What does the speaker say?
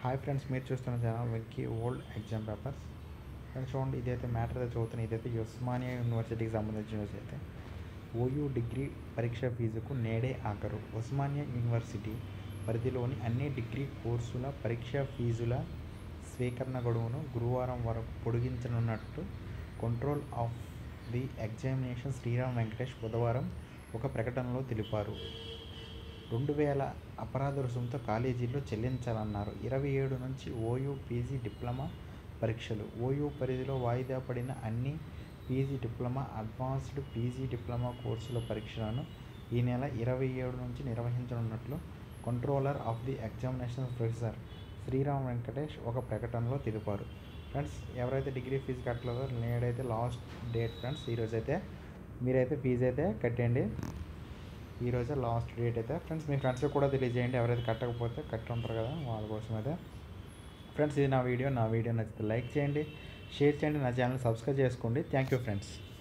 hi friends మీరు చూస్తున్న channel Venky old exam papers friends చూడండి ఇదైతే మ్యాటర్ అయితే చదువుతున్న ఇదైతే ఉస్మానియా యూనివర్సిటీకి సంబంధించిన న్యూస్ అయితే ఓయూ డిగ్రీ పరీక్ష ఫీజుకు నేడే ఆఖరు ఉస్మానియా యూనివర్సిటీ పరిధిలోని అన్ని డిగ్రీ కోర్సుల పరీక్ష ఫీజుల స్వీకరణ గడువును గురువారం వరకు పొడిగించనున్నట్టు control of the examination Sriram Venkatesh బుధవారం ఒక ప్రకటనలో తెలిపారు రెండు వేల అపరాధ రుసుముతో కాలేజీల్లో చెల్లించాలన్నారు ఇరవై ఏడు నుంచి ఓయూ పీజీ డిప్లొమా పరీక్షలు ఓయూ పరిధిలో వాయిదా పడిన అన్ని PG diploma advanced PG diploma కోర్సుల పరీక్షలను ఈ నెల ఇరవై ఏడు నుంచి నిర్వహించనున్నట్లు controller of the examination professor Sriram Venkatesh ఒక ప్రకటనలో తెలిపారు ఫ్రెండ్స్ ఎవరైతే డిగ్రీ ఫీజు కట్టలేదో నేడైతే లాస్ట్ డేట్ ఫ్రెండ్స్ ఈరోజైతే మీరైతే ఫీజు అయితే కట్టండి ఈరోజే లాస్ట్ డేట్ అయితే ఫ్రెండ్స్ మీ ఫ్రెండ్స్కి కూడా తెలియజేయండి ఎవరైతే కట్టకపోతే కట్టి ఉంటారు కదా వాళ్ళ కోసం అయితే ఫ్రెండ్స్ ఇది నా వీడియో నా వీడియో నచ్చితే లైక్ చేయండి షేర్ చేయండి నా ఛానల్ సబ్స్క్రైబ్ చేసుకోండి థ్యాంక్ యూ ఫ్రెండ్స్